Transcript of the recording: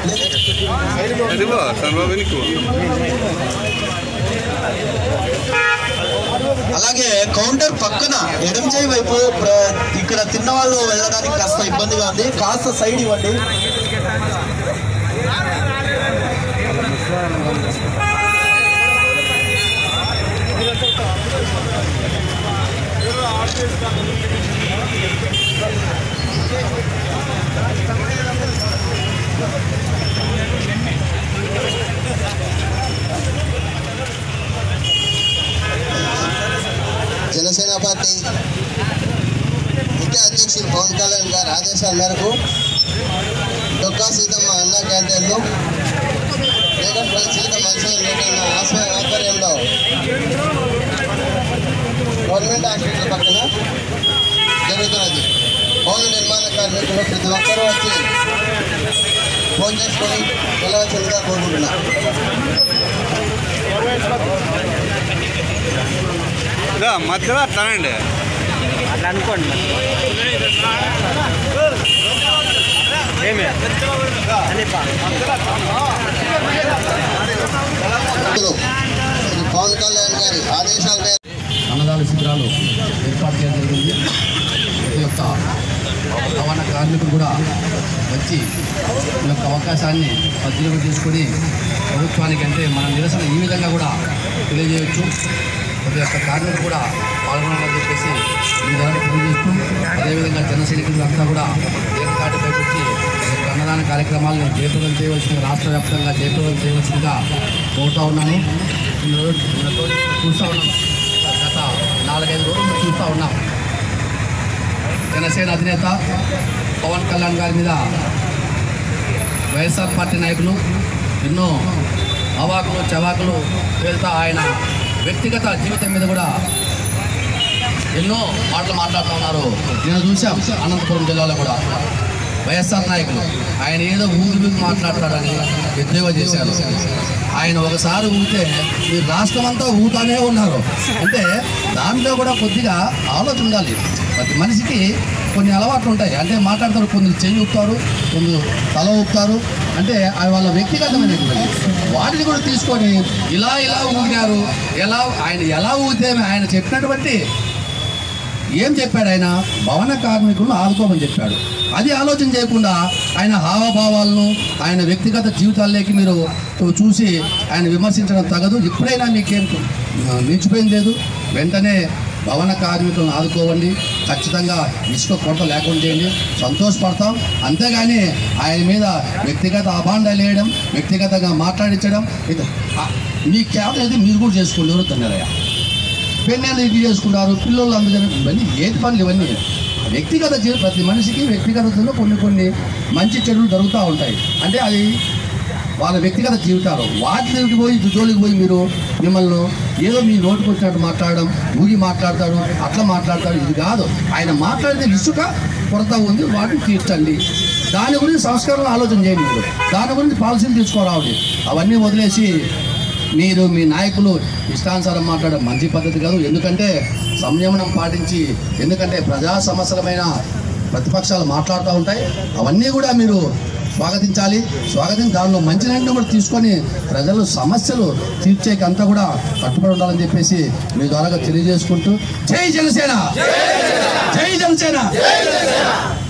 అదిగో చంద్రబాబు నీకు అలాగే కౌంటర్ పక్కన ఎడం చేయి వైపు ప్ర- ఇక్కడ తిన్న వాళ్ళు వెళ్ళడానికి కాస్త ఇబ్బందిగా ఉంది కాస్త సైడ్ ఇవ్వండి జనసేన పార్టీ ముఖ్య అధ్యక్షులు పవన్ కళ్యాణ్ గారి ఆదేశాల మేరకు డొక్కా సీతమ్మ అన్న క్యాంటీన్లు రేగంపల్లి సీత మనుషుల మీటింగ్ ఆశ్రయ ఆధ్వర్యంలో గవర్నమెంట్ హాస్పిటల్ పక్కన జరుగుతున్నది భవన నిర్మాణ కార్మికులు ప్రతి ఒక్కరూ వచ్చి ఫోన్ చేసుకొని వెళ్ళవలసిందిగా కోరుకుంటున్నా ఇదా మధ్యలో అట్లానండి అట్లా అనుకోండి ఏమే అనిపా శ్రీ పవన్ కళ్యాణ్ గారి ఆదేశాల మేరకు అన్నదాన శిబిరాలు ఏర్పాటు చేయడం జరిగింది ప్రతి ఒక్క రవాణా కార్మికులు కూడా వచ్చి ఈ యొక్క అవకాశాన్ని సద్వినియోగం చేసుకొని ప్రభుత్వానికి అంటే మన నిరసన ఈ విధంగా కూడా తెలియజేయవచ్చు ప్రతి ఒక్క కార్మికులు కూడా పాల్గొనాలని చెప్పేసి ఈ ద్వారా తెలియజేస్తూ అదేవిధంగా జన సైనికులు అంతా కూడా ఏకతాటిపైకి వచ్చి ఈ యొక్క అన్నదాన కార్యక్రమాలను జయప్రదం చేయవలసిందిగా రాష్ట్ర వ్యాప్తంగా జయప్రదం చేయవలసిందిగా కోరుతా ఉన్నాను ఈరోజు చూస్తూ ఉన్నాం గత నాలుగైదు రోజులు చూస్తూ ఉన్నాం జనసేన అధినేత పవన్ కళ్యాణ్ గారి మీద వైఎస్ఆర్ పార్టీ నాయకులు ఎన్నో అవాకులు చవాకులు వెళ్తా ఆయన వ్యక్తిగత జీవితం మీద కూడా ఎన్నో మాటలు మాట్లాడుతూ ఉన్నారు నేను చూసాం అనంతపురం జిల్లాలో కూడా వైఎస్ఆర్ నాయకులు ఆయన ఏదో ఊరి మీద మాట్లాడతాడని ఎద్దేవా చేశారు ఆయన ఒకసారి ఊగితే ఈ రాష్ట్రం అంతా ఊగుతానే ఉన్నారు అంటే దాంట్లో కూడా కొద్దిగా ఆలోచన ఉండాలి ప్రతి మనిషికి కొన్ని అలవాట్లు ఉంటాయి అంటే మాట్లాడతారు కొందరు చెయ్యి ఊపుతారు కొందరు తల ఊపుతారు అంటే అవి వాళ్ళ వ్యక్తిగతమైనటువంటి వాటిని కూడా తీసుకొని ఇలా ఇలా ఊగినారు ఎలా ఆయన ఎలా ఊగితే ఆయన చెప్పినటువంటి ఏం చెప్పాడు ఆయన భవన కార్మికులను ఆదుకోమని చెప్పాడు అది ఆలోచన చేయకుండా ఆయన హావభావాలను ఆయన వ్యక్తిగత జీవితాల్లోకి మీరు చూసి ఆయన విమర్శించడం తగదు ఎప్పుడైనా మీకేం ఆ, మించిపోయింది లేదు వెంటనే భవన కార్మికులను ఆదుకోవండి ఖచ్చితంగా ఇసుక కొరత లేకుండా చేయండి సంతోషపడతాం అంతేగాని ఆయన మీద వ్యక్తిగత అభాండాలు వేయడం వ్యక్తిగతంగా మాట్లాడించడం ఇది ఆ, మీ కేవలం అయితే మీరు కూడా చేసుకోండి ఎవరు తన్నారయ్యా పెళ్ళిళ్ళు ఇది చేసుకుంటారు పిల్లలు అందరూ ఇవన్నీ ఏది పనులు ఇవన్నీ వ్యక్తిగత జీవితం ప్రతి మనిషికి వ్యక్తిగతంలో కొన్ని కొన్ని మంచి చెడులు జరుగుతూ ఉంటాయి అంటే అది వాళ్ళ వ్యక్తిగత జీవితాలు వాటికి పోయి జోలికి పోయి మీరు మిమ్మల్ని ఏదో మీ నోటికి వచ్చినట్టు మాట్లాడడం ఊగి మాట్లాడతాడు అట్లా మాట్లాడతాడు ఇది కాదు ఆయన మాట్లాడితే ఇసుక కొరత ఉంది వాటిని తీర్చండి దాని గురించి సంస్కరణ ఆలోచన చేయండి మీరు దాని గురించి పాలసీలు తీసుకోరావాలి అవన్నీ వదిలేసి మీరు మీ నాయకులు ఇష్టానుసారం మాట్లాడడం మంచి పద్ధతి కాదు ఎందుకంటే సంయమనం పాటించి ఎందుకంటే ప్రజా సమస్యలమైన ప్రతిపక్షాలు మాట్లాడుతూ ఉంటాయి అవన్నీ కూడా మీరు స్వాగతించాలి స్వాగతించి దానిలో మంచినీటిని కూడా తీసుకొని ప్రజలు సమస్యలు తీర్చేకంతా కూడా కట్టుబడి ఉండాలని చెప్పేసి మీ ద్వారా తెలియజేసుకుంటూ జై జనసేన జై జనసేన